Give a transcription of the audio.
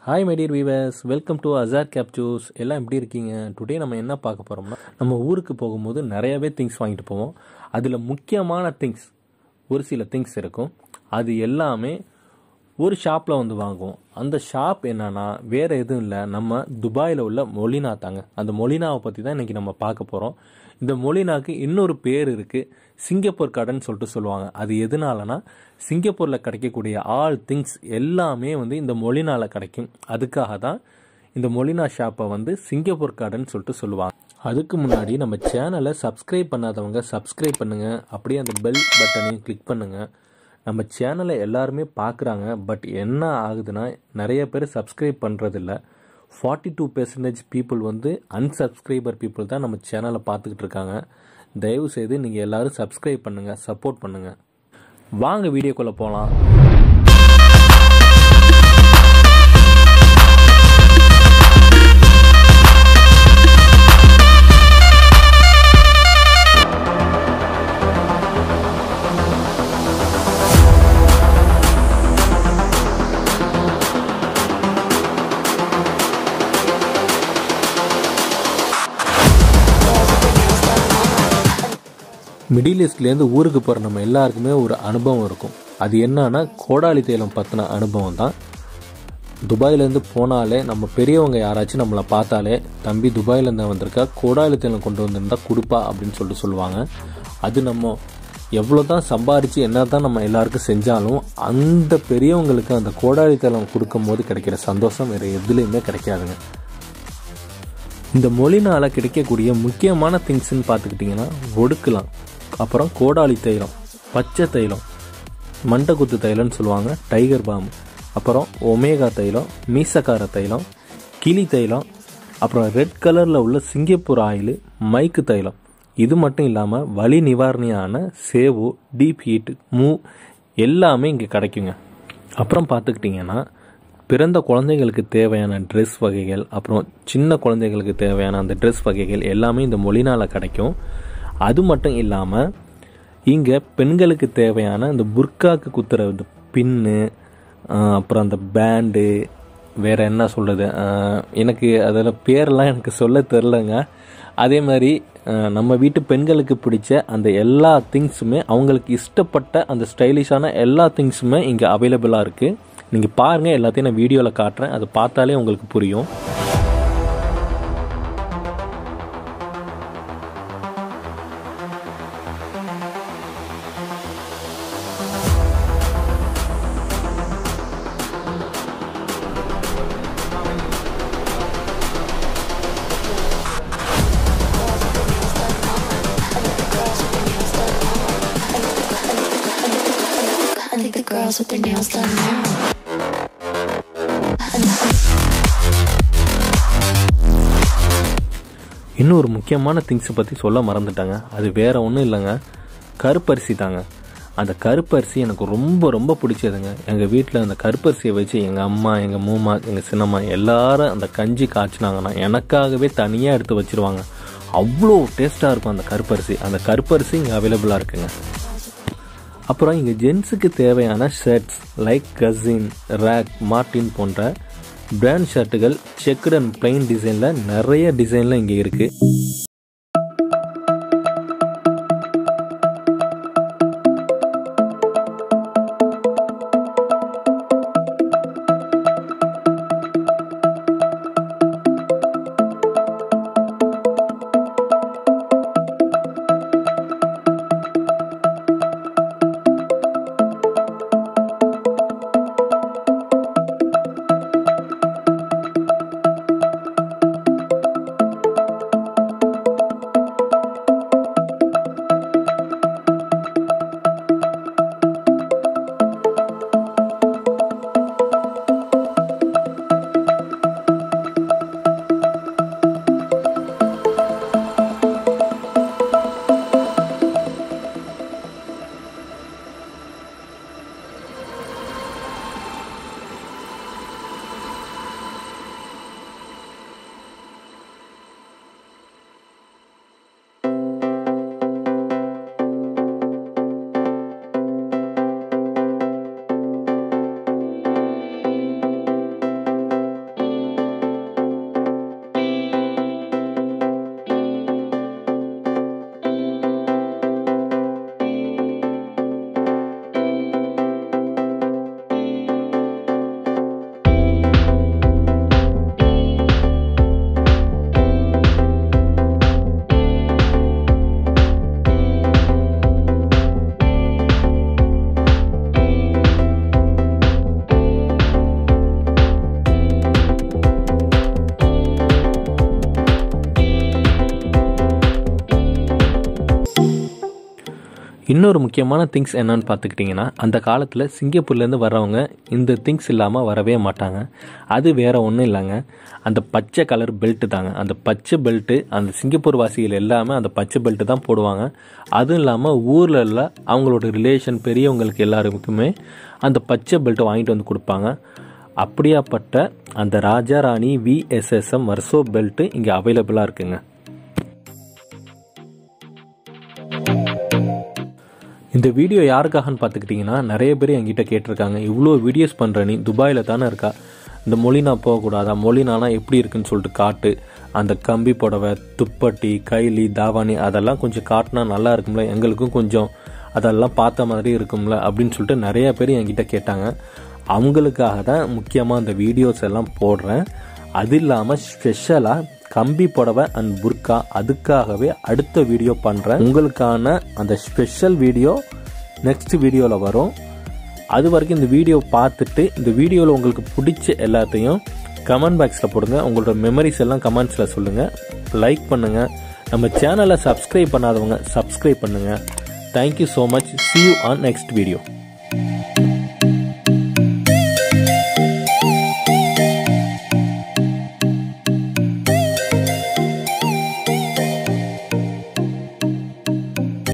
Hi my dear viewers welcome to Azhar கேப்சூஸ் எல்லாம் எப்படி இருக்கீங்க டுடே நம்ம என்ன பார்க்க போகிறோம்னா நம்ம ஊருக்கு போகும்போது நிறையவே திங்ஸ் வாங்கிட்டு போவோம் அதில் முக்கியமான திங்ஸ் ஒரு சில திங்ஸ் இருக்கும் அது எல்லாமே ஒரு ஷாப்பில் வந்து வாங்குவோம் அந்த ஷாப் என்னன்னா வேறு எதுவும் இல்லை நம்ம துபாயில் உள்ள மொலினா தாங்க அந்த மொலினாவை பற்றி தான் இன்றைக்கி நம்ம பார்க்க போகிறோம் இந்த மொலினாக்கு இன்னொரு பேர் இருக்குது சிங்கப்பூர் கடைன்னு சொல்லிட்டு சொல்லுவாங்க அது எதனாலனா சிங்கப்பூரில் கிடைக்கக்கூடிய ஆல் திங்ஸ் எல்லாமே வந்து இந்த மொலினால கிடைக்கும் அதுக்காக தான் இந்த மொலினா ஷாப்பை வந்து சிங்கப்பூர் கடைன்னு சொல்லிட்டு சொல்லுவாங்க அதுக்கு முன்னாடி நம்ம சேனலை சப்ஸ்கிரைப் பண்ணாதவங்க சப்ஸ்கிரைப் பண்ணுங்கள் அப்படியே அந்த பெல் பட்டனையும் கிளிக் பண்ணுங்கள் நம்ம சேனலை எல்லாருமே பார்க்குறாங்க பட் என்ன ஆகுதுன்னா நிறைய பேர் சப்ஸ்கிரைப் பண்ணுறதில்ல ஃபார்ட்டி டூ பெர்சன்டேஜ் பீப்புள் வந்து அன்சப்ஸ்கிரைபர் பீப்புள் தான் நம்ம சேனலை பார்த்துக்கிட்டு இருக்காங்க தயவு செய்து நீங்கள் எல்லோரும் சப்ஸ்கிரைப் பண்ணுங்கள் சப்போர்ட் பண்ணுங்கள் வாங்க வீடியோக்குள்ளே போகலாம் மிடில் ஈஸ்ட்லேருந்து ஊருக்கு போகிற நம்ம எல்லாருக்குமே ஒரு அனுபவம் இருக்கும் அது என்னன்னா கோடாலி தைலம் பற்றின அனுபவம் தான் துபாயிலேருந்து போனாலே நம்ம பெரியவங்க யாராச்சும் நம்மளை பார்த்தாலே தம்பி துபாயிலேருந்து வந்திருக்கா கோடாலி தைலம் கொண்டு வந்திருந்தா கொடுப்பா அப்படின்னு சொல்லிட்டு சொல்லுவாங்க அது நம்ம எவ்வளோ தான் சம்பாரித்து என்ன தான் நம்ம எல்லாருக்கும் செஞ்சாலும் அந்த பெரியவங்களுக்கு அந்த கோடாலி தைலம் கொடுக்கும் போது கிடைக்கிற சந்தோஷம் வேறு எதுலேயுமே கிடைக்காதுங்க இந்த மொழினால் கிடைக்கக்கூடிய முக்கியமான திங்ஸ்ன்னு பார்த்துக்கிட்டிங்கன்னா ஒடுக்கலாம் அப்புறம் கோடாலி தைலம் பச்சை தைலம் மண்டக்குத்து தைலம்னு சொல்லுவாங்க டைகர் பாம் அப்புறம் ஒமேகா தைலம் மீசக்கார தைலம் கிளி தைலம் அப்புறம் ரெட் கலரில் உள்ள சிங்கப்பூர் ஆயில் மைக்கு தைலம் இது மட்டும் இல்லாமல் வலி நிவாரணியான சேவு டீப் ஹீட் மூ எல்லாமே இங்கே கிடைக்குங்க அப்புறம் பார்த்துக்கிட்டிங்கன்னா பிறந்த குழந்தைகளுக்கு தேவையான ட்ரெஸ் வகைகள் அப்புறம் சின்ன குழந்தைகளுக்கு தேவையான அந்த ட்ரெஸ் வகைகள் எல்லாமே இந்த மொழினால் கிடைக்கும் அது மட்டும் இல்லாமல் இங்கே பெண்களுக்கு தேவையான இந்த புர்காக்கு குத்துற இந்த பின்னு அப்புறம் அந்த பேண்டு வேறு என்ன சொல்கிறது எனக்கு அதில் பேரெல்லாம் எனக்கு சொல்ல தெரிலங்க அதே மாதிரி நம்ம வீட்டு பெண்களுக்கு பிடிச்ச அந்த எல்லா திங்ஸுமே அவங்களுக்கு இஷ்டப்பட்ட அந்த ஸ்டைலிஷான எல்லா திங்ஸுமே இங்கே அவைலபிளாக இருக்குது நீங்கள் பாருங்கள் எல்லாத்தையும் நான் வீடியோவில் காட்டுறேன் அதை பார்த்தாலே உங்களுக்கு புரியும் I think the girls with their nails done now. இன்னும் ஒரு முக்கியமான திங்ஸை பற்றி சொல்ல மறந்துட்டாங்க அது வேற ஒன்றும் இல்லைங்க கருப்பரிசி தாங்க அந்த கருப்பரிசி எனக்கு ரொம்ப ரொம்ப பிடிச்சதுங்க எங்கள் வீட்டில் அந்த கருப்பரிசியை வச்சு எங்கள் அம்மா எங்கள் மூமா எங்கள் சின்னம்மா எல்லாரும் அந்த கஞ்சி காய்ச்சினாங்கன்னா எனக்காகவே தனியாக எடுத்து வச்சிருவாங்க அவ்வளோ டேஸ்ட்டாக இருக்கும் அந்த கருப்பரிசி அந்த கருப்பரிசி இங்கே அவைலபிளாக இருக்குங்க அப்புறம் இங்கே ஜென்ஸுக்கு தேவையான ஷர்ட்ஸ் லைக் கசின் ரேக் மார்டின் போன்ற பிராண்ட் ஷர்ட்டுகள் செக்குடு அண்ட் பிளைன் டிசைனில் நிறைய டிசைனில் இங்கே இருக்குது இன்னொரு முக்கியமான திங்ஸ் என்னன்னு பார்த்துக்கிட்டிங்கன்னா அந்த காலத்தில் சிங்கப்பூர்லேருந்து வர்றவங்க இந்த திங்ஸ் இல்லாமல் வரவே மாட்டாங்க அது வேற ஒன்றும் இல்லைங்க அந்த பச்சை கலர் பெல்ட்டு தாங்க அந்த பச்சை பெல்ட்டு அந்த சிங்கப்பூர் வாசிகள் எல்லாமே அந்த பச்சை பெல்ட்டு தான் போடுவாங்க அதுவும் இல்லாமல் ஊரில் உள்ள அவங்களோட ரிலேஷன் பெரியவங்களுக்கு எல்லாருக்குமே அந்த பச்சை பெல்ட்டை வாங்கிட்டு வந்து கொடுப்பாங்க அப்படியாப்பட்ட அந்த ராஜா ராணி விஎஸ்எஸ்எம் வர்சோ பெல்ட்டு இங்கே அவைலபிளாக இருக்குங்க இந்த வீடியோ யாருக்காகன்னு பார்த்துக்கிட்டிங்கன்னா நிறைய பேர் என்கிட்ட கேட்டிருக்காங்க இவ்வளோ வீடியோஸ் பண்ணுற நீ துபாயில் தானே இருக்கா இந்த மொழினா போகக்கூடாதா மொழினானா எப்படி இருக்குன்னு சொல்லிட்டு காட்டு அந்த கம்பி புடவை துப்பட்டி கைலி தாவாணி அதெல்லாம் கொஞ்சம் காட்டினா நல்லா இருக்கும்ல எங்களுக்கும் கொஞ்சம் அதெல்லாம் பார்த்த மாதிரி இருக்கும்ல அப்படின்னு சொல்லிட்டு நிறைய பேர் என்கிட்ட கேட்டாங்க அவங்களுக்காக தான் முக்கியமாக அந்த வீடியோஸ் எல்லாம் போடுறேன் அது இல்லாமல் ஸ்பெஷலாக கம்பி புடவை அண்ட் புர்கா அதுக்காகவே அடுத்த வீடியோ பண்ணுறேன் உங்களுக்கான அந்த ஸ்பெஷல் வீடியோ நெக்ஸ்ட் வீடியோவில் வரும் அது வரைக்கும் இந்த வீடியோ பார்த்துட்டு இந்த வீடியோவில் உங்களுக்கு பிடிச்ச எல்லாத்தையும் கமெண்ட் பாக்ஸில் போடுங்க உங்களோட மெமரிஸ் எல்லாம் கமெண்ட்ஸில் சொல்லுங்கள் லைக் பண்ணுங்கள் நம்ம சேனலை சப்ஸ்கிரைப் பண்ணாதவங்க சப்ஸ்கிரைப் பண்ணுங்கள் thank you so much see you on next video